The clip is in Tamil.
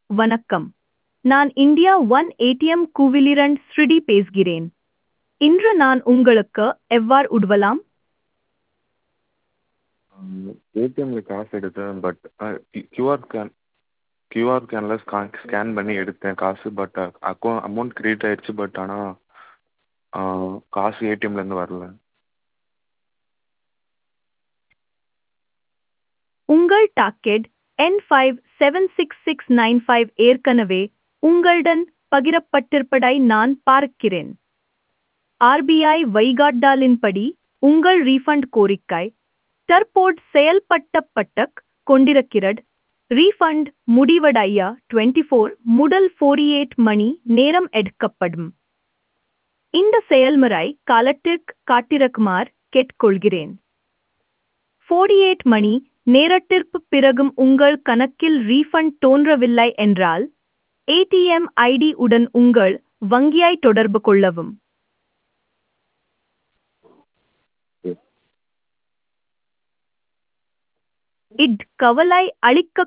வணக்கம் நான் இந்தியா ஒன் ஏடிஎம் கூவிலிரண்ட் ஸ்ருதி பேசுகிறேன் இன்று நான் உங்களுக்கு எவ்வாறு உதவலாம் ஏடிஎம்மில் காசு எடுத்தேன் பட் கியூஆர் ஸ்கேன் கியூஆர் ஸ்கேனில் ஸ்கேன் ஸ்கேன் பண்ணி எடுத்தேன் காசு பட் அக்கௌ அமௌண்ட் க்ரெடிட் ஆகிடுச்சு பட் ஆனால் காசு ஏடிஎம்லேருந்து வரல உங்கள் டாக்கெட் என் five seven six six nine five ஏற்கனவே உங்களுடன் பகிரப்பட்டிருப்பதை நான் பார்க்கிறேன் ஆர்பிஐ வழிகாட்டலின்படி உங்கள் ரீஃபண்ட் கோரிக்கை தற்போது செயல்பட்டப்பட்ட கொண்டிருக்கிறது ரீஃபண்ட் முடிவடைய டுவெண்ட்டி ஃபோர் முதல் ஃபோர்டி எயிட் மணி நேரம் எடுக்கப்படும் இந்த செயல்முறை காலத்திற்கு காட்டிருக்குமாறு கேட்டுக்கொள்கிறேன் ஃபோர்டி எயிட் மணி நேரத்திற்கு பிறகும் உங்கள் கணக்கில் ரீஃபண்ட் தோன்றவில்லை என்றால் ஏடிஎம் ஐடி உடன் உங்கள் வங்கியை தொடர்பு கொள்ளவும் இட் கவலை அளிக்க